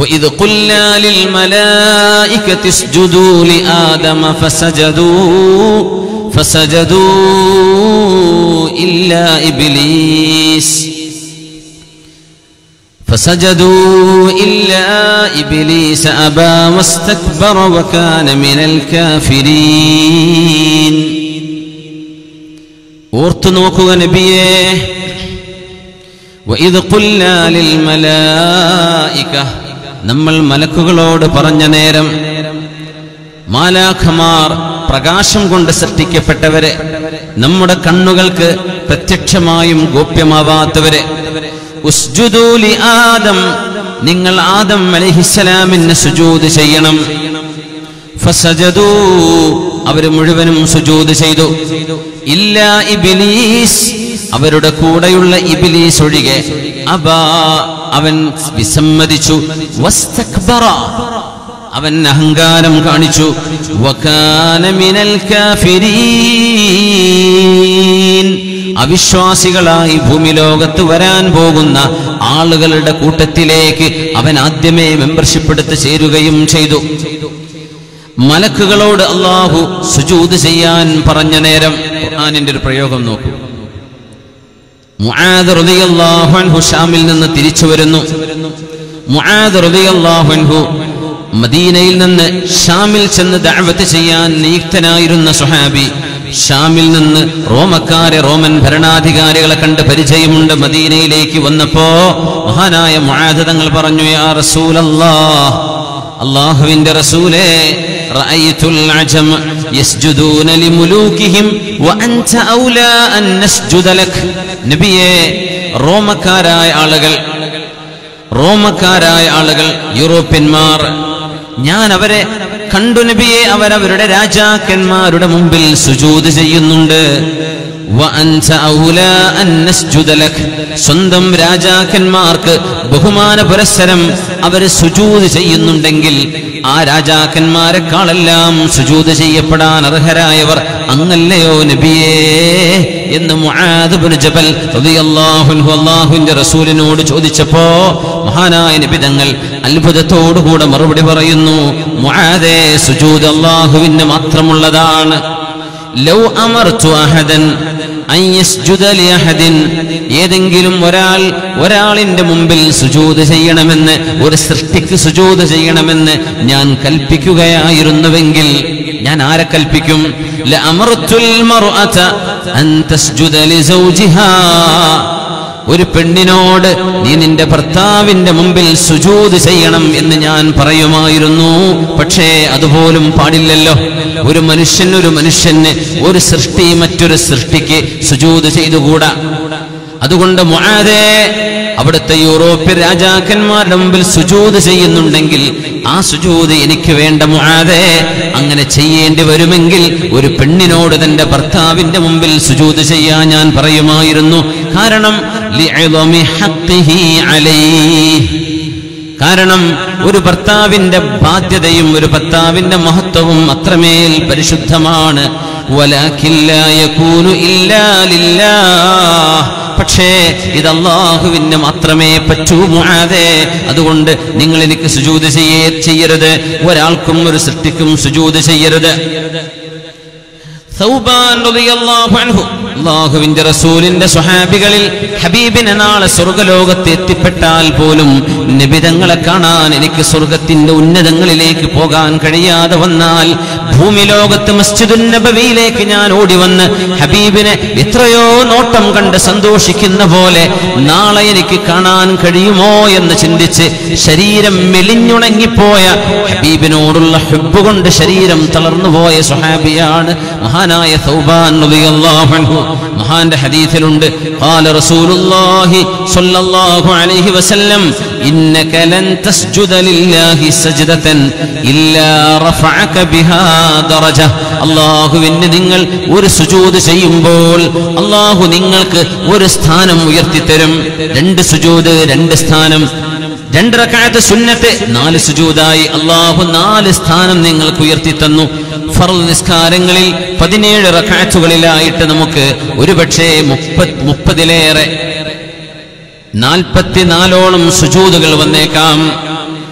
وإذ قلنا للملائكة اسجدوا لآدم فسجدوا فسجدوا إلا إبليس فسجدوا إلا إبليس أبى واستكبر وكان من الكافرين ഓർത്തു നോക്കുക നബിയേ وإذ قلنا للملائكة നമ്മൾ മലക്കുകളോട് പറഞ്ഞ നേരം മാലാഖമാർ പ്രകാശം കൊണ്ട് സൃഷ്ടിക്കപ്പെട്ടവരെ നമ്മുടെ കണ്ണുകൾക്ക് പ്രത്യക്ഷമായും ഗോപ്യമാവാത്തവരെ ഉസ്ജുദൂ ലി ആദം നിങ്ങൾ ആദം അലൈഹിസ്സലാമിന് സുജൂദ് ചെയ്യണം ഫസജദൂ അവര് മുഴുവനും സുജൂദ് ചെയ്തു ഇല്ല ഇബിലീസ് അവരുടെ കൂടെയുള്ള ഇബിലീസ് ഒഴികെ അബാ അവൻ വിസമ്മതിച്ചു വസ്തക്ബറ അവൻ അഹങ്കാരം കാണിച്ചു വകാന മിനൽ കാഫിരീൻ അവിശ്വാസികളായി ഭൂമി ലോകത്ത് വരാൻ പോകുന്ന ആളുകളുടെ കൂട്ടത്തിലേക്ക് അവൻ ആദ്യമേ മെമ്പർഷിപ്പ് എടുത്ത് ചേരുകയും ചെയ്തു മലക്കുകളോട് അള്ളാഹു സുജൂത് ചെയ്യാൻ പറഞ്ഞ നേരം ഖുർആനിന്റെ ഒരു പ്രയോഗം നോക്കൂ മുആദ് റളിയല്ലാഹു അൻഹു ഷാമിൽ നിന്ന് തിരിച്ചു വരുന്നു മുആദ് റളിയല്ലാഹു അൻഹു മദീനയിൽ നിന്ന് ഷാമിൽ ചെന്ന് ദഅവത്ത് ചെയ്യാൻ നിയുക്തനായിരുന്ന സുഹാബി ഷാമിൽ നിന്ന് റോമക്കാരെ റോമൻ ഭരണാധികാരികളെ കണ്ട് പരിചയമുണ്ട് മദീനയിലേക്ക് വന്നപ്പോ മഹാനായ മുആദ് തങ്ങൾ പറഞ്ഞു യാ റസൂലല്ലാഹ് അള്ളാഹുവിന്റെ റസൂലേ رأيت العجم يسجدون لملوكهم وأنت أولى أن نسجد لك നബിയെ റോമക്കാരായ ആളുകൾ റോമക്കാരായ ആളുകൾ യൂറോപ്യന്മാർ ഞാൻ അവരെ കണ്ടു നബിയെ അവരവരുടെ രാജാക്കന്മാരുടെ മുമ്പിൽ സുജൂത് ചെയ്യുന്നുണ്ട് വഅൻത ഔലാ അൻ നസ്ജുദ ലക്. സ്വന്തം രാജാക്കന്മാർക്ക് ബഹുമാന പുരസ്സരം അവര് സുജൂത് ചെയ്യുന്നുണ്ടെങ്കിൽ ആ രാജാക്കന്മാരെക്കാളെല്ലാം സുജൂത് ചെയ്യപ്പെടാൻ അർഹരായവർ അങ്ങല്ലയോ നബിയേ എന്ന് മുആദ് ഇബ്നു ജബൽ റളിയല്ലാഹു അൻഹു അല്ലാഹുവിന്റെ റസൂലിനോട് ചോദിച്ചപ്പോ മഹാനായ നബി തങ്ങൾ അത്ഭുതത്തോടുകൂടെ മറുപടി പറയുന്നു മുആദേ സുജൂദ് അല്ലാഹുവിന് മാത്രമുള്ളതാണ് ലൗ അമർതു അഹദൻ അൻ യസ്ജുദ ലിഅഹദിൻ ഏതെങ്കിലും ഒരാൾ ഒരാളിന്റെ മുമ്പിൽ സുജൂദ് ചെയ്യണമെന്ന് ഒരു സൃഷ്ടിക്ക് സുജൂദ് ചെയ്യണമെന്ന് ഞാൻ കൽപ്പിക്കുകയായിരുന്നുവെങ്കിൽ ഞാൻ ആരെ കൽപ്പിക്കും ലഅമർതുൽ മർഅത അൻ തസ്ജുദ ലിസൗജിഹാ ഒരു പെണ്ണിനോട് നീ നിന്റെ ഭർത്താവിന്റെ മുമ്പിൽ സുജൂത് ചെയ്യണം എന്ന് ഞാൻ പറയുമായിരുന്നു പക്ഷേ അതുപോലും പാടില്ലല്ലോ ഒരു മനുഷ്യൻ ഒരു മനുഷ്യന് ഒരു സൃഷ്ടി മറ്റൊരു സൃഷ്ടിക്ക് സുജൂത് ചെയ്തുകൂടാ അതുകൊണ്ട് മുആദേ അവിടുത്തെ യൂറോപ്യൻ രാജാക്കന്മാരുടെ മുമ്പിൽ സുജൂത് ചെയ്യുന്നുണ്ടെങ്കിൽ ആ സുജൂത് എനിക്ക് വേണ്ട മുആദേ അങ്ങനെ ചെയ്യേണ്ടി വരുമെങ്കിൽ ഒരു പെണ്ണിനോട് തന്റെ ഭർത്താവിന്റെ മുമ്പിൽ സുജൂത് ചെയ്യാൻ ഞാൻ പറയുമായിരുന്നു കാരണം ലിഅളമി ഹഖ്ഖിഹി അലൈഹി കാരണം ഒരു ഭർത്താവിന്റെ ബാധ്യതയും ഒരു ഭർത്താവിന്റെ മഹത്വവും അത്രമേൽ പരിശുദ്ധമാണ് വലാകിൻ ലാ യകൂനു ഇല്ലാ ലില്ലാഹ്. പക്ഷേ ഇത് അള്ളാഹുവിന് മാത്രമേ പറ്റൂ മുആദേ അതുകൊണ്ട് നിങ്ങൾ എനിക്ക് സുജൂത് ചെയ്യേ ചെയ്യരുത് ഒരാൾക്കും ഒരു സൃഷ്ടിക്കും സുജൂത് ചെയ്യരുത് സൗബാൻ റളിയല്ലാഹു അൻഹു അള്ളാഹുവിന്റെ റസൂലിന്റെ സ്വഹാബികളിൽ ഹബീബിനെ നാളെ സ്വർഗലോകത്ത് എത്തിപ്പെട്ടാൽ പോലും നിബിതങ്ങളെ കാണാൻ എനിക്ക് സ്വർഗത്തിന്റെ ഉന്നതങ്ങളിലേക്ക് പോകാൻ കഴിയാതെ വന്നാൽ ഭൂമി ലോകത്ത് മസ്ജിദുൻ നബവിയിലേക്ക് ഞാൻ ഓടി വന്ന് ഹബീബിനെ എത്രയോ നോട്ടം കണ്ട് സന്തോഷിക്കുന്ന പോലെ നാളെ എനിക്ക് കാണാൻ കഴിയുമോ എന്ന് ചിന്തിച്ച് ശരീരം മെലിഞ്ഞുണങ്ങിപ്പോയ ഹബീബിനോടുള്ള ഹുബ് കൊണ്ട് ശരീരം തളർന്നുപോയ സ്വഹാബിയാണ് മഹാനായ സൗബാൻ റളിയല്ലാഹു അൻഹു മഹാന്റെ ഹദീസിലുണ്ട് قال رسول الله صلى الله عليه وسلم إنك لن تسجد لله سجدة إلا رفعك بها درجة അള്ളാഹുവിന് നിങ്ങൾ ഒരു സുജൂത് ചെയ്യുമ്പോൾ അള്ളാഹു നിങ്ങൾക്ക് ഒരു സ്ഥാനം ഉയർത്തിത്തരും രണ്ട് സുജൂത് രണ്ട് സ്ഥാനം രണ്ട് റക്കായത്ത് സുന്നത്ത് നാല് സുജൂതായി അള്ളാഹു നാല് സ്ഥാനം നിങ്ങൾക്ക് ഉയർത്തി തന്നു ഫറൽ നിസ്കാരങ്ങളിൽ പതിനേഴ് റക്കാത്തുകളിലായിട്ട് നമുക്ക് ഒരുപക്ഷെ മുപ്പത് മുപ്പതിലേറെ നാൽപ്പത്തിനാലോളം സുജൂതുകൾ വന്നേക്കാം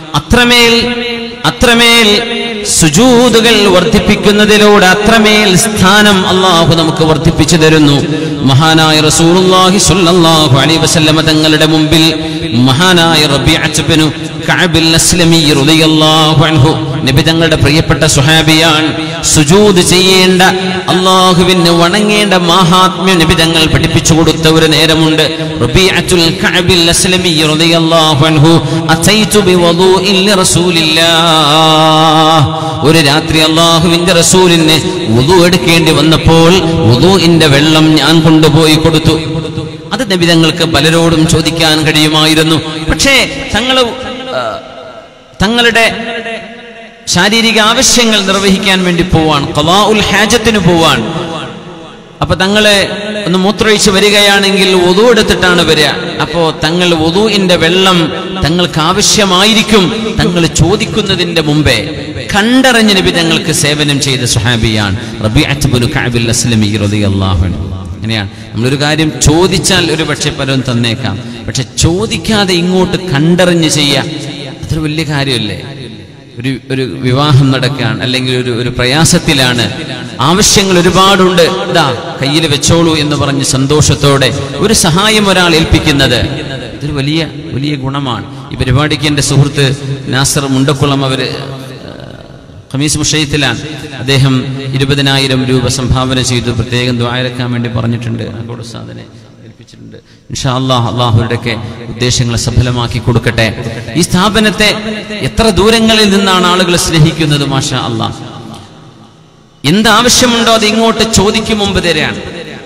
അത്രമേൽ അത്രമേൽ സുജൂതുകൾ വർദ്ധിപ്പിക്കുന്നതിലൂടെ അത്രമേൽ സ്ഥാനം അള്ളാഹു നമുക്ക് വർദ്ധിപ്പിച്ചു തരുന്നു മഹാനായ റസൂലുള്ളാഹി സ്വല്ലല്ലാഹു അലൈഹി വസല്ലമ തങ്ങളുടെ മുമ്പിൽ മഹാനായ റബീഅത്ത് ബിനു കഅബിൽ അസ്ലമി റളിയല്ലാഹു അൻഹു നബി തങ്ങളുടെ പ്രിയപ്പെട്ട സുഹാബിയാണ് സുജൂദ് ചെയ്യേണ്ട അള്ളാഹുവിന് വണങ്ങേണ്ട മാഹാത്മ്യം നബി തങ്ങൾ പഠിപ്പിച്ചു കൊടുത്ത ഒരു നേരമുണ്ട് റബീഅത്തുൽ കഅബിൽ അസ്ലമി റളിയല്ലാഹു അൻഹു അതൈതു ബിവദൂഇൻ ലിറസൂലില്ലാഹ് ഒരു രാത്രി അള്ളാഹുവിന്റെ റസൂലിന് വുദു എടുക്കേണ്ടി വന്നപ്പോൾ വുദുഇന്റെ വെള്ളം ഞാൻ കൊണ്ടുപോയി കൊടുത്തു അത് നബി തങ്ങൾക്ക് പലരോടും ചോദിക്കാൻ കഴിയുമായിരുന്നു പക്ഷേ തങ്ങൾ തങ്ങളുടെ ശാരീരിക ആവശ്യങ്ങൾ നിർവഹിക്കാൻ വേണ്ടി പോവാൻ ഖലാഉൽ ഹാജത്തിന് പോവാൻ അപ്പൊ തങ്ങള് ഒന്ന് മൂത്രമൊഴിച്ച് വരികയാണെങ്കിൽ ഒതു എടുത്തിട്ടാണ് വരിക അപ്പോ തങ്ങൾ ഒതുവിന്റെ വെള്ളം തങ്ങൾക്ക് ആവശ്യമായിരിക്കും തങ്ങൾ ചോദിക്കുന്നതിന്റെ മുമ്പേ കണ്ടറിഞ്ഞ നബി തങ്ങൾക്ക് സേവനം ചെയ്ത സുഹാബിയാണ് റബീഅത്തുബ്നു കഅബിൽ അസ്ലമി റളിയല്ലാഹു അൻഹു അങ്ങനെയാണ് നമ്മളൊരു കാര്യം ചോദിച്ചാൽ ഒരു പക്ഷെ പലരും തന്നേക്കാം പക്ഷെ ചോദിക്കാതെ ഇങ്ങോട്ട് കണ്ടറിഞ്ഞ് ചെയ്യുക അതൊരു വലിയ കാര്യമല്ലേ ഒരു ഒരു വിവാഹം നടക്കുകയാണ് അല്ലെങ്കിൽ ഒരു ഒരു പ്രയാസത്തിലാണ് ആവശ്യങ്ങൾ ഒരുപാടുണ്ട് ഇതാ കയ്യിൽ വെച്ചോളൂ എന്ന് പറഞ്ഞ് സന്തോഷത്തോടെ ഒരു സഹായം ഒരാൾ ഏൽപ്പിക്കുന്നത് ഇതൊരു വലിയ വലിയ ഗുണമാണ് ഈ പരിപാടിക്ക് എൻ്റെ സുഹൃത്ത് നാസർ മുണ്ടക്കുളം അവര് ഖമീസ് മുഷയത്തിലാണ് അദ്ദേഹം ഇരുപതിനായിരം രൂപ സംഭാവന ചെയ്തു പ്രത്യേകം ദ്വായരക്കാൻ വേണ്ടി പറഞ്ഞിട്ടുണ്ട് അങ്ങോട്ട് സാധനെ ഏൽപ്പിച്ചിട്ടുണ്ട് ഇൻഷാ അള്ളാഹ് അള്ളാഹുരുടെയൊക്കെ ഉദ്ദേശങ്ങളെ സഫലമാക്കി കൊടുക്കട്ടെ ഈ സ്ഥാപനത്തെ എത്ര ദൂരങ്ങളിൽ നിന്നാണ് ആളുകൾ സ്നേഹിക്കുന്നത് മാഷാ അള്ളാഹ് എന്താവശ്യമുണ്ടോ അത് ഇങ്ങോട്ട് ചോദിക്കും മുമ്പ് തരാണ്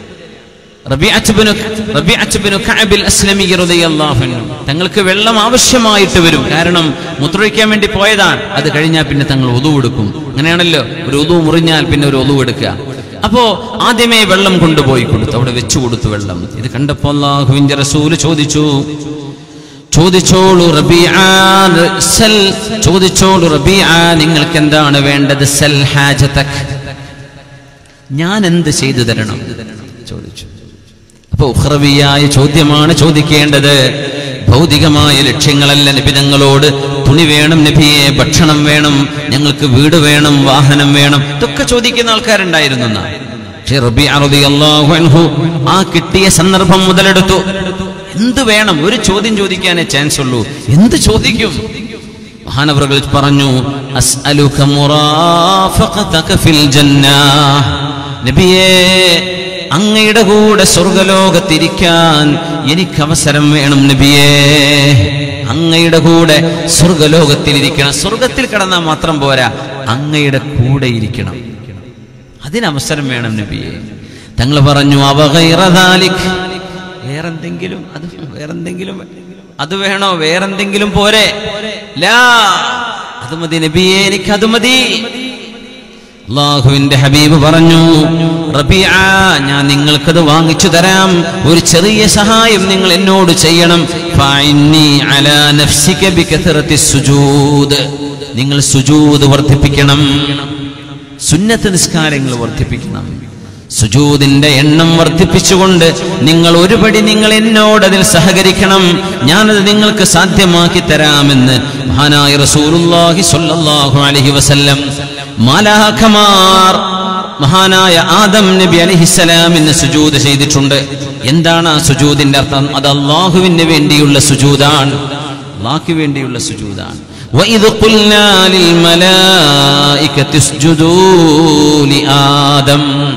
തങ്ങൾക്ക് വെള്ളം ആവശ്യമായിട്ട് വരും കാരണം മുത്രയ്ക്കാൻ വേണ്ടി പോയതാണ് അത് കഴിഞ്ഞാൽ പിന്നെ തങ്ങൾ ഒതു എടുക്കും അങ്ങനെയാണല്ലോ ഒരു ഒതു മുറിഞ്ഞാൽ പിന്നെ ഒരു ഒതു എടുക്കുക അപ്പോ ആദ്യമേ വെള്ളം കൊണ്ടുപോയി കൊടുത്തു അവിടെ വെച്ചു കൊടുത്തു വെള്ളം ഇത് കണ്ടപ്പോ അള്ളാഹുവിന്റെ റസൂല് ചോദിച്ചു ചോദിച്ചോളൂ റബീആ സൽ ചോദിച്ചോളൂ റബീആ നിങ്ങൾക്ക് എന്താണ് വേണ്ടത് സൽ ഹാജതക് ഞാൻ എന്ത് ചെയ്തു തരണം ചോദിച്ചു അപ്പൊ ഉഹ്റവിയായ ചോദ്യമാണ് ചോദിക്കേണ്ടത് ഭൗതികമായ ലക്ഷ്യങ്ങളല്ല നബിതങ്ങളോട് തുണി വേണം നബിയെ ഭക്ഷണം വേണം ഞങ്ങൾക്ക് വീട് വേണം വാഹനം വേണം ഇതൊക്കെ ചോദിക്കുന്ന ആൾക്കാരുണ്ടായിരുന്നു എന്നാ. പക്ഷേ റബീഅ റളിയല്ലാഹു അൻഹു ആ കിട്ടിയ സന്ദർഭം മുതലെടുത്തു എന്ത് വേണം ഒരു ചോദ്യം ചോദിക്കാനേ ചാൻസ് ഉള്ളൂ എന്ത് ചോദിക്കും മഹാനവറുകൾ പറഞ്ഞു അസ്അലുക മുറാഫഖതക ഫിൽ ജന്നാ നബിയേ അങ്ങയുടെ കൂടെ സ്വർഗലോകത്തിരിക്കാൻ എനിക്ക് അവസരം വേണം നബിയേ അങ്ങയുടെ കൂടെ സ്വർഗലോകത്തിലിരിക്കണം സ്വർഗത്തിൽ കിടന്നാൽ മാത്രം പോരാ അങ്ങയുടെ കൂടെ ഇരിക്കണം അതിനവസരം വേണം നബിയെ തങ്ങൾ പറഞ്ഞു അവകൈറദാലിക് വേറെന്തെങ്കിലും അത് വേറെന്തെങ്കിലും അത് വേണോ വേറെന്തെങ്കിലും പോരെ ലാ അത് മതി നബിയെ എനിക്ക് അത് മതി അള്ളാഹുവിന്റെ ഹബീബ് പറഞ്ഞു റബിയ ഞാൻ നിങ്ങൾക്കത് വാങ്ങിച്ചു തരാം ഒരു ചെറിയ സഹായം നിങ്ങൾ എന്നോട് ചെയ്യണം ഫഇന്നി അലാ നഫ്സിക ബികഥറത്തി സുജൂദ് നിങ്ങൾ സുജൂദ് വർദ്ധിപ്പിക്കണം സുന്നത്ത് നിസ്കാരങ്ങൾ വർദ്ധിപ്പിക്കണം സുജൂദിന്റെ എണ്ണം വർദ്ധിപ്പിച്ചുകൊണ്ട് നിങ്ങൾ ഒരുപടി നിങ്ങൾ എന്നോട് അതിൽ സഹകരിക്കണം ഞാനത് നിങ്ങൾക്ക് സാധ്യമാക്കി തരാമെന്ന് മഹാനായ റസൂലുള്ളാഹി സ്വല്ലല്ലാഹു അലൈഹി വസല്ലം മാലാഖമാർ മഹാനായ ആദം നബി അലഹിസലാമിന് സുജൂദ് ചെയ്തിട്ടുണ്ട് എന്താണ് ആ സുജൂദിന്റെ അർത്ഥം അത് അള്ളാഹുവിന് വേണ്ടിയുള്ള സുജൂദാണ് അള്ളാഹ്ക്ക് വേണ്ടിയുള്ള സുജൂദാണ് وإذ قلنا للملائكة اسجدوا لآدم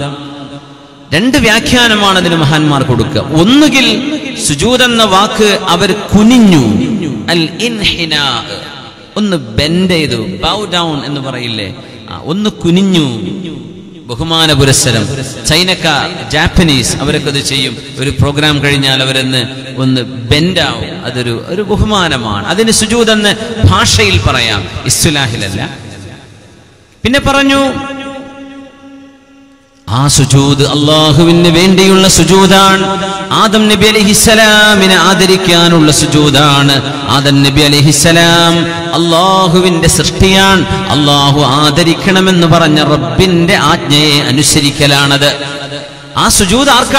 രണ്ട് വ്യാഖ്യാനമാണ് അതിന് മഹാന്മാർ കൊടുക്കുക ഒന്നുകിൽ സുജൂദ് എന്ന വാക്ക് അവർ കുനിഞ്ഞു അൽ ഇൻഹിനാ ഒന്ന് ബെൻഡ് ചെയ്തു ബൗ ഡൗൺ എന്ന് പറയില്ലേ ആ, ഒന്ന് കുനിഞ്ഞു ബഹുമാന പുരസ്സരം ചൈനക്കാർ ജാപ്പനീസ് അവരൊക്കെ അത് ചെയ്യും ഒരു പ്രോഗ്രാം കഴിഞ്ഞാൽ അവരെന്ന് ഒന്ന് ബെൻഡാവും അതൊരു ഒരു ബഹുമാനമാണ് അതിന് സുജൂദ് എന്ന് ഭാഷയിൽ പറയാം ഇസ്ലാഹിലല്ല പിന്നെ പറഞ്ഞു ആ സുജൂദ് അള്ളാഹുവിന് വേണ്ടിയുള്ള സുജൂദാണ് ആദം നബി അലഹിസലാമിനെ ആദരിക്കാനുള്ള സുജൂദാണ് ആദം നബി അലഹിസലാം അള്ളാഹുവിന്റെ സൃഷ്ടിയാണ് അള്ളാഹു ആദരിക്കണമെന്ന് പറഞ്ഞ റബ്ബിന്റെ ആജ്ഞയെ അനുസരിക്കലാണത് ആ സുജൂദ് ആർക്കാണ്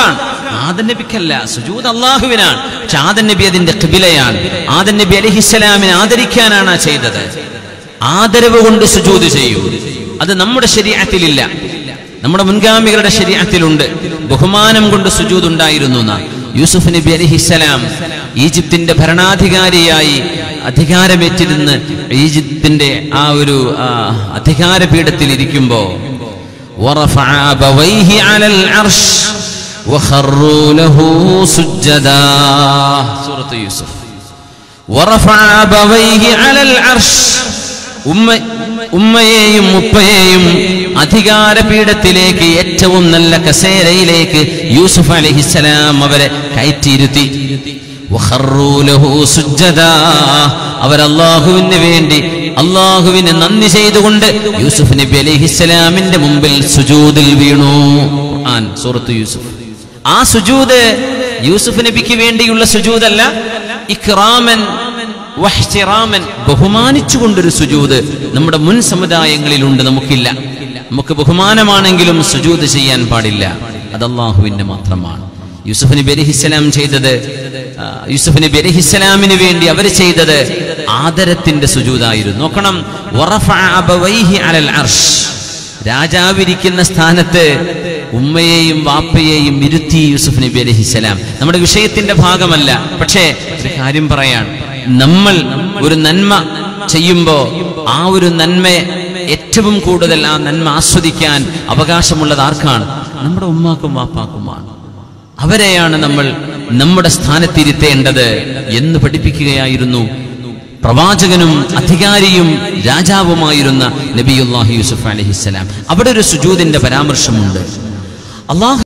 ആദൻ നബിക്കല്ല സുജൂദ് അള്ളാഹുവിനാണ് പക്ഷെ ആദൻ നബി അതിന്റെ കിബിലയാണ് ആദൻ നബി അലഹിസ്സലാമിനെ ആദരിക്കാനാണ് ആ ചെയ്തത് ആദരവ് കൊണ്ട് സുജൂദ് ചെയ്യൂ അത് നമ്മുടെ ശരീരത്തിലില്ല നമ്മുടെ മുൻഗാമികളുടെ ശരീരത്തിലുണ്ട് ബഹുമാനം കൊണ്ട് സുജൂദ് ഉണ്ടായിരുന്നു എന്നാ യൂസുഫ് നബി അലഹിസ്സലാം ഈജിപ്തിന്റെ ഭരണാധികാരിയായി അധികാരമേറ്റിരുന്ന് ഈജിപ്തിന്റെ ആ ഒരു ആ, അധികാരപീഠത്തിൽ ഇരിക്കുമ്പോ ورفع أبويه على العرش وخروا له سجدا سورة يوسف ورفع أبويه على العرش ഉമ്മ ഉമ്മയെയും ഉപ്പയെയും അധികാരപീഠത്തിലേക്ക് ഏറ്റവും നല്ല കസേരയിലേക്ക് യൂസുഫ് അലഹിസലാം അവരെ കയറ്റിയിരുത്തി വഖറൂ ലഹു സുജ്ജദാ. അവർ അള്ളാഹുവിന് വേണ്ടി അള്ളാഹുവിന് നന്ദി ചെയ്തുകൊണ്ട് യൂസുഫ് നബി അലൈഹിസ്സലാമിന്റെ മുമ്പിൽ സുജൂദിൽ വീണു ഖുർആൻ സൂറത്ത് യൂസുഫ് ആ സുജൂദ് യൂസുഫ് നബിക്ക് വേണ്ടിയുള്ള സുജൂദല്ല ഇക്റാമൻ വഹ്തിറാമൻ ബഹുമാനിച്ചുകൊണ്ടൊരു സുജൂദ് നമ്മുടെ മുൻ സമുദായങ്ങളിലുണ്ട് നമുക്കില്ല നമുക്ക് ബഹുമാനമാണെങ്കിലും സുജൂദ് ചെയ്യാൻ പാടില്ല അത് അള്ളാഹുവിന്റെ മാത്രമാണ് യൂസുഫ് നബി അലഹിസ്സലാം ചെയ്തത് ആ, യൂസുഫ് നബി അലഹിസ്സലാമിന് വേണ്ടി അവർ ചെയ്തത് ആദരത്തിന്റെ സുജൂതായിരുന്നു നോക്കണം വറഫഅ അബവൈഹി അലൽ അർഷ് രാജാവിരിക്കുന്ന സ്ഥാനത്ത് ഉമ്മയെയും വാപ്പയെയും ഇരുത്തി യൂസുഫ് നബി അലഹിസ്സലാം നമ്മുടെ വിഷയത്തിന്റെ ഭാഗമല്ല പക്ഷേ ഒരു കാര്യം പറയാണ് നമ്മൾ ഒരു നന്മ ചെയ്യുമ്പോ ആ ഒരു നന്മയെ ഏറ്റവും കൂടുതൽ ആ നന്മ ആസ്വദിക്കാൻ അവകാശമുള്ളത് ആർക്കാണ് നമ്മുടെ ഉമ്മാക്കും വാപ്പാക്കുമാണ് അവരെയാണ് നമ്മൾ നമ്മുടെ സ്ഥാനത്തിരുത്തേണ്ടത് എന്ന് പഠിപ്പിക്കുകയായിരുന്നു പ്രവാചകനും അധികാരിയും രാജാവുമായിരുന്ന നബിയുല്ലാഹി യൂസുഫ് അലഹിസ്സലാം അവിടെ ഒരു സുജൂദിന്റെ പരാമർശമുണ്ട് അള്ളാഹു